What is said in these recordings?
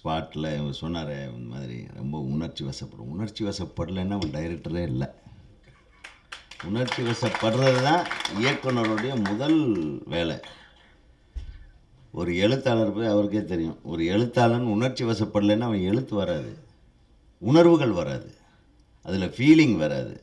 ஸ்பாட்டில் சொன்னார் இந்த மாதிரி ரொம்ப உணர்ச்சி வசப்படும் உணர்ச்சி வசப்படலைன்னா அவன் டைரக்டரே இல்லை உணர்ச்சி வசப்படுறது தான் இயக்குனருடைய முதல் வேலை ஒரு எழுத்தாளர் போய் அவருக்கே தெரியும் ஒரு எழுத்தாளன் உணர்ச்சி வசப்படலைன்னா அவன் எழுத்து வராது உணர்வுகள் வராது அதில் ஃபீலிங் வராது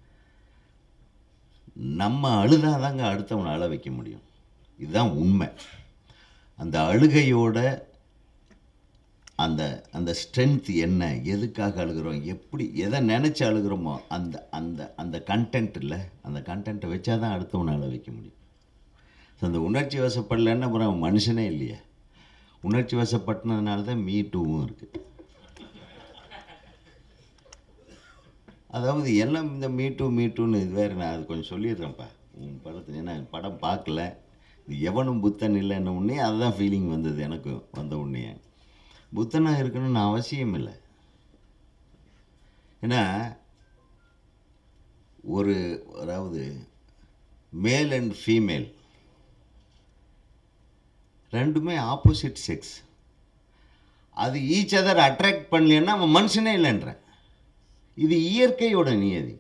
நம்ம அழுதாதாங்க அடுத்தவனை அழ வைக்க முடியும் இதுதான் உண்மை அந்த அழுகையோட அந்த அந்த ஸ்ட்ரென்த் என்ன எதுக்காக அழுகிறோம் எப்படி எதை நினச்சி அழுகிறோமோ அந்த அந்த அந்த கண்டென்ட் இல்லை அந்த கண்டென்ட்டை வச்சா தான் அடுத்தவனை அழ வைக்க முடியும் ஸோ அந்த உணர்ச்சி வசப்படலைன்னா அப்புறம் அவன் மனுஷனே இல்லையே உணர்ச்சி வசப்பட்டதுனால தான் மீ டூவும் இருக்குது அதாவது எல்லாம் இந்த மீ டூ மீ டூன்னு இது வேறு நான் அது கொஞ்சம் சொல்லிடுறேன்ப்பா உன் படத்தில் ஏன்னா படம் பார்க்கல இது எவனும் புத்தன் இல்லைன்ன உடனே அதுதான் ஃபீலிங் வந்தது எனக்கு வந்த உடனே புத்தனாக இருக்கணும்னு அவசியம் இல்லை ஏன்னா ஒரு அதாவது மேல் அண்ட் ஃபீமேல் ரெண்டுமே ஆப்போசிட் செக்ஸ் அது ஈச் அதர் அட்ராக்ட் பண்ணலன்னா அவன் மனுஷனே இல்லைன்றேன் இது இயற்கையோட நியதி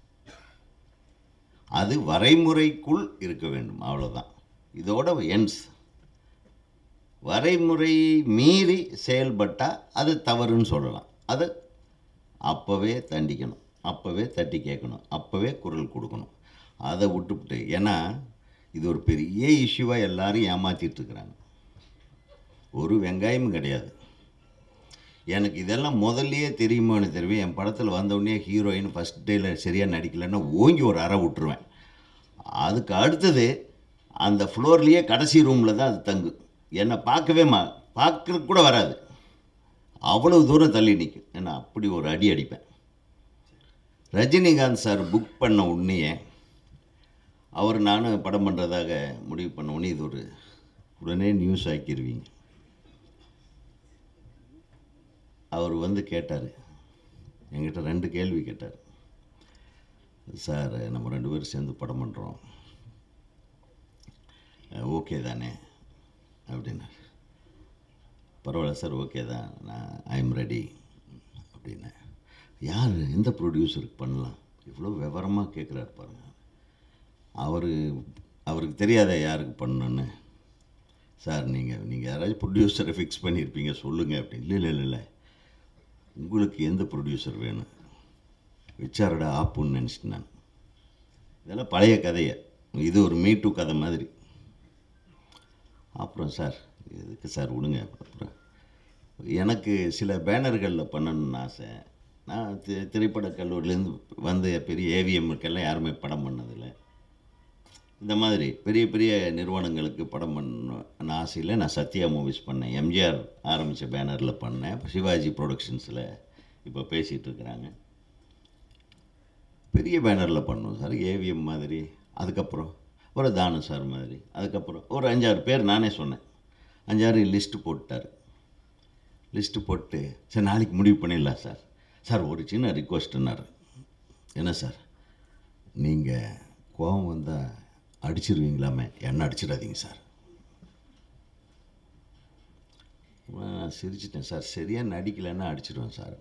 அது வரைமுறைக்குள் இருக்க வேண்டும் அவ்வளோதான் இதோட எண்ட்ஸ் வரைமுறை மீறி செயல்பட்டால் அது தவறுன்னு சொல்லலாம் அது அப்போவே தண்டிக்கணும் அப்போவே தட்டி கேட்கணும் அப்போவே குரல் கொடுக்கணும் அதை விட்டுவிட்டு ஏன்னா இது ஒரு பெரிய இஷ்யூவாக எல்லாரும் ஏமாத்திட்டு இருக்கிறாங்க ஒரு வெங்காயமும் கிடையாது எனக்கு இதெல்லாம் முதல்லயே தெரியுமான்னு தெரியும் என் படத்தில் வந்தவுடனே ஹீரோயின் ஃபஸ்ட் டேயில் சரியாக நடிக்கலைன்னா ஓங்கி ஒரு அறை விட்டுருவேன் அதுக்கு அடுத்தது அந்த ஃப்ளோர்லேயே கடைசி ரூமில் தான் அது தங்கு என்னை பார்க்கவே மா பார்க்கறதுக்கு கூட வராது அவ்வளவு தூரம் தள்ளி நிற்கும் ஏன்னா அப்படி ஒரு அடி அடிப்பேன் ரஜினிகாந்த் சார் புக் பண்ண உடனேயே அவர் நானும் படம் பண்ணுறதாக முடிவு பண்ண உடனே இது ஒரு உடனே நியூஸ் ஆக்கிடுவீங்க அவர் வந்து கேட்டார் என்கிட்ட ரெண்டு கேள்வி கேட்டார் சார் நம்ம ரெண்டு பேரும் சேர்ந்து படம் பண்ணுறோம் ஓகே தானே அப்படின்னார் பரவாயில்ல சார் ஓகே தான் நான் ஐ எம் ரெடி அப்படின்னேன் யார் எந்த ப்ரொடியூசருக்கு பண்ணலாம் இவ்வளோ விவரமாக கேட்குறாரு பாருங்க அவர் அவருக்கு தெரியாத யாருக்கு பண்ணணுன்னு சார் நீங்கள் நீங்கள் யாராச்சும் ப்ரொடியூசரை ஃபிக்ஸ் பண்ணியிருப்பீங்க சொல்லுங்கள் அப்படின்னு இல்லை இல்லை இல்லை இல்லை உங்களுக்கு எந்த ப்ரொடியூசர் வேணும் விச்சாரடா ஆப்புன்னு நினச்சிட்டு நான் இதெல்லாம் பழைய கதையை இது ஒரு மீட்டு கதை மாதிரி அப்புறம் சார் எதுக்கு சார் விடுங்க அப்புறம் எனக்கு சில பேனர்களில் பண்ணணும்னு ஆசை நான் தி- திரைப்படக் கல்லூரியிலேருந்து வந்த பெரிய ஏவிஎம்முக்கெல்லாம் யாருமே படம் பண்ணதில்லை இந்த மாதிரி பெரிய பெரிய நிறுவனங்களுக்கு படம் பண்ண ஆசையில் நான் சத்யா மூவிஸ் பண்ணேன் எம்ஜிஆர் ஆரம்பித்த பேனரில் பண்ணேன் அப்ப சிவாஜி ப்ரொடக்ஷன்ஸில் இப்போ பேசிகிட்டு இருக்கிறாங்க பெரிய பேனரில் பண்ணோம் சார் ஏவிஎம் மாதிரி அதுக்கப்புறம் ஒரு தானு சார் மாதிரி அதுக்கப்புறம் ஒரு அஞ்சாறு பேர் நானே சொன்னேன் அஞ்சாறு லிஸ்ட்டு போட்டார் லிஸ்ட்டு போட்டு சார் நாளைக்கு முடிவு பண்ணிடலாம் சார் சார் ஒரு சின்ன ரிக்வஸ்ட்டுன்னாரு என்ன சார் நீங்கள் கோபம் வந்தால் அடிச்சிருவீங்களாமே என்ன அடிச்சிடாதீங்க சார் நான் சிரிச்சிட்டேன் சார் சரியாக நடிக்கலைன்னா அடிச்சிடுவேன் சார்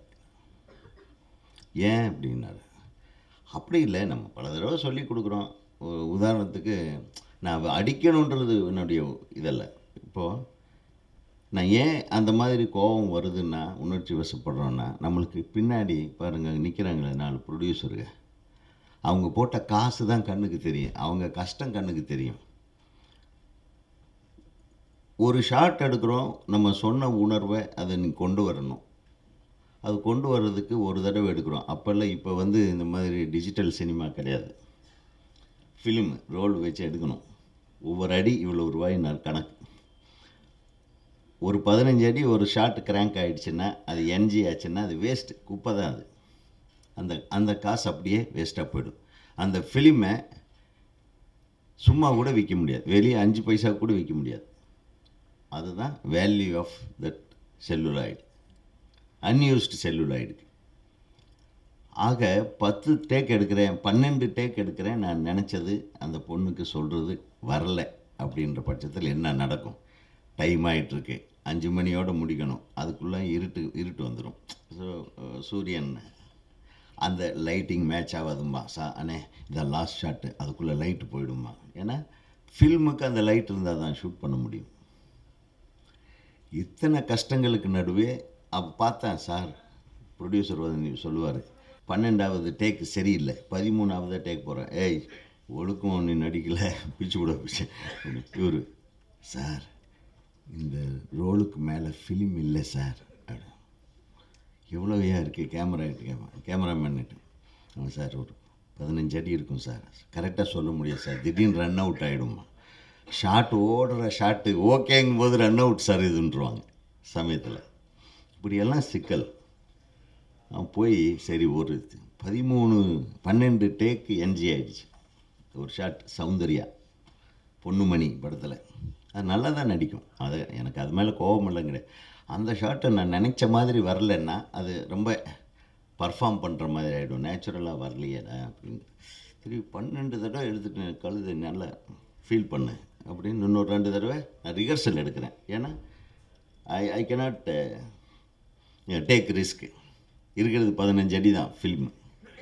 ஏன் அப்படின்னாரு அப்படி இல்லை நம்ம பல தடவை சொல்லி கொடுக்குறோம் ஒரு உதாரணத்துக்கு நான் அடிக்கணுன்றது என்னுடைய இதல்ல இப்போது நான் ஏன் அந்த மாதிரி கோபம் வருதுன்னா உணர்ச்சி வசப்படுறோன்னா நம்மளுக்கு பின்னாடி பாருங்கள் நிற்கிறாங்களே நாலு ப்ரொடியூசருங்க அவங்க போட்ட காசு தான் கண்ணுக்கு தெரியும் அவங்க கஷ்டம் கண்ணுக்கு தெரியும் ஒரு ஷாட் எடுக்கிறோம் நம்ம சொன்ன உணர்வை அதை நீ கொண்டு வரணும் அது கொண்டு வர்றதுக்கு ஒரு தடவை எடுக்கிறோம் அப்போல்லாம் இப்போ வந்து இந்த மாதிரி டிஜிட்டல் சினிமா கிடையாது ஃபிலிம் ரோல் வச்சு எடுக்கணும் ஒவ்வொரு அடி இவ்வளோ ரூபாய் நான் கணக்கு ஒரு பதினஞ்சு அடி ஒரு ஷாட் கிராங்க் ஆகிடுச்சுன்னா அது என்ஜி ஆச்சுன்னா அது வேஸ்ட் குப்பை தான் அது அந்த அந்த காசு அப்படியே வேஸ்ட்டாக போயிடும் அந்த ஃபிலிமை சும்மா கூட விற்க முடியாது வெளியே அஞ்சு பைசா கூட விற்க முடியாது அதுதான் value of that celluloid unused செல்லுலாய்டுக்கு ஆக பத்து டேக் எடுக்கிறேன் பன்னெண்டு டேக் எடுக்கிறேன் நான் நினச்சது அந்த பொண்ணுக்கு சொல்கிறது வரல அப்படின்ற பட்சத்தில் என்ன நடக்கும் டைம் ஆகிட்டுருக்கு அஞ்சு மணியோட முடிக்கணும் அதுக்குள்ளே இருட்டு இருட்டு வந்துடும் ஸோ சூரியன் அந்த லைட்டிங் மேட்ச் ஆகாதும்மா சா அண்ணே இந்த லாஸ்ட் ஷாட்டு அதுக்குள்ளே லைட்டு போயிடுமா ஏன்னா ஃபில்முக்கு அந்த லைட் இருந்தால் தான் ஷூட் பண்ண முடியும் இத்தனை கஷ்டங்களுக்கு நடுவே அப்போ பார்த்தேன் சார் ப்ரொடியூசர் வந்து சொல்லுவார் பன்னெண்டாவது டேக் சரியில்லை பதிமூணாவது டேக் போகிறேன் ஏய் ஒழுக்கம் நீ நடிக்கலை பிச்சு விட பிச்சு இவர் சார் இந்த ரோலுக்கு மேலே ஃபிலிம் இல்லை சார் அப்படி எவ்வளோவையா இருக்குது கேமரா கேமரா கேமராமேன்னுட்டு ஆமாம் சார் ஒரு பதினஞ்சு அடி இருக்கும் சார் கரெக்டாக சொல்ல முடியாது சார் திடீர்னு ரன் அவுட் ஆகிடுமா ஷாட் ஓடுற ஷாட்டு ஓகேங்கும் போது ரன் அவுட் சார் இதுன்றுவாங்க சமயத்தில் இப்படியெல்லாம் சிக்கல் அவன் போய் சரி ஒரு பதிமூணு பன்னெண்டு டேக்கு என்ஜி ஆயிடுச்சு ஒரு ஷாட் சௌந்தர்யா பொன்னுமணி படத்தில் அது நல்லா தான் நடிக்கும் அது எனக்கு அது மேலே கோபம் இல்லை கிடையாது அந்த ஷாட்டை நான் நினச்ச மாதிரி வரலன்னா அது ரொம்ப பர்ஃபார்ம் பண்ணுற மாதிரி ஆகிடும் நேச்சுரலாக வரலையேடா அப்படின்னு திருப்பி பன்னெண்டு தடவை எடுத்துட்டு கழுது நல்லா ஃபீல் பண்ணு அப்படின்னு இன்னொரு ரெண்டு தடவை நான் ரிஹர்சல் எடுக்கிறேன் ஏன்னா I I cannot take risk இருக்கிறது பதினஞ்சு அடி தான் ஃபில்மு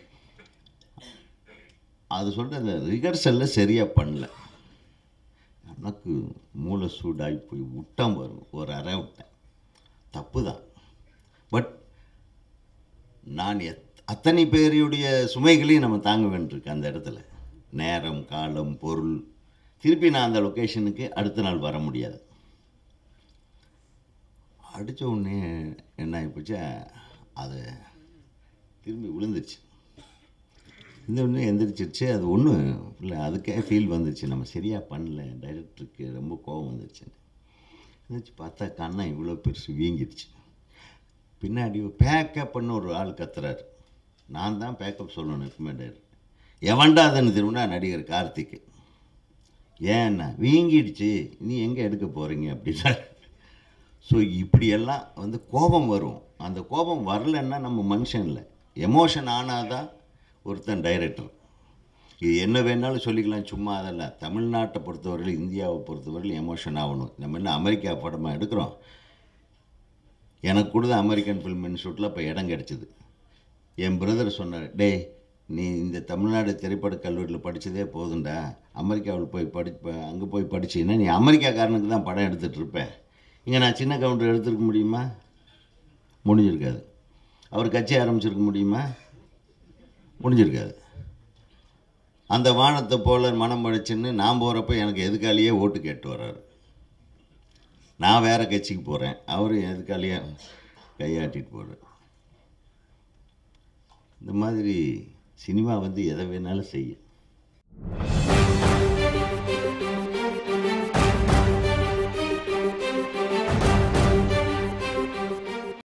அது சொல்லிட்டு அந்த ரிஹர்சலில் சரியாக பண்ணல எனக்கு மூளை சூடாகி போய் விட்டான் பாருங்க ஒரு அரை விட்டேன் தப்பு தான் பட் நான் எத் அத்தனை பேருடைய சுமைகளையும் நம்ம தாங்க வேண்டியிருக்கு அந்த இடத்துல நேரம் காலம் பொருள் திருப்பி நான் அந்த லொக்கேஷனுக்கு அடுத்த நாள் வர முடியாது அடித்த உடனே என்ன ஆகிப்போச்சு அது திரும்பி விழுந்துருச்சு இந்த ஒன்று எந்திரிச்சிருச்சு அது ஒன்றும் இல்லை அதுக்கே ஃபீல் வந்துருச்சு நம்ம சரியாக பண்ணல டைரக்டருக்கு ரொம்ப கோபம் வந்துருச்சு எந்திரிச்சு பார்த்தா கண்ணா இவ்வளோ பெருசு வீங்கிடுச்சு பின்னாடி பேக்கப் பண்ண ஒரு ஆள் கத்துறாரு நான் தான் பேக்கப் சொல்லணும் எப்பவுமே டைரக்டர் எவன்டா அதுன்னு திரும்பினா நடிகர் கார்த்திக் ஏன்னா வீங்கிடுச்சு நீ எங்கே எடுக்க போகிறீங்க அப்படின்னா ஸோ இப்படியெல்லாம் வந்து கோபம் வரும் அந்த கோபம் வரலன்னா நம்ம மனுஷன் இல்லை எமோஷன் ஆனால் தான் ஒருத்தன் டைரக்டர் இது என்ன வேணாலும் சொல்லிக்கலாம் சும்மா அதெல்லாம் தமிழ்நாட்டை பொறுத்தவரையிலும் இந்தியாவை பொறுத்தவரையிலும் எமோஷன் ஆகணும் நம்ம என்ன அமெரிக்கா படமாக எடுக்கிறோம் எனக்கு கூட தான் அமெரிக்கன் ஃபிலிம் இன்ஸ்டியூட்டில் இப்போ இடம் கிடச்சிது என் பிரதர் சொன்னார் டேய் நீ இந்த தமிழ்நாடு திரைப்பட கல்லூரியில் படித்ததே போதும்டா அமெரிக்காவில் போய் படி அங்கே போய் படிச்சீன்னா நீ அமெரிக்காக்காரனுக்கு தான் படம் எடுத்துகிட்டு இருப்பேன் இங்கே நான் சின்ன கவுண்டர் எடுத்துருக்க முடியுமா முடிஞ்சிருக்காது அவர் கட்சி ஆரம்பிச்சிருக்க முடியுமா முடிஞ்சிருக்காது அந்த வானத்தை போல மனம் படைச்சுன்னு நான் போகிறப்ப எனக்கு எதுக்காலேயே ஓட்டு கேட்டு வர்றாரு நான் வேறு கட்சிக்கு போகிறேன் அவர் எதுக்காலேயே கையாட்டிட்டு போகிறார் இந்த மாதிரி சினிமா வந்து எதை வேணாலும் செய்யும்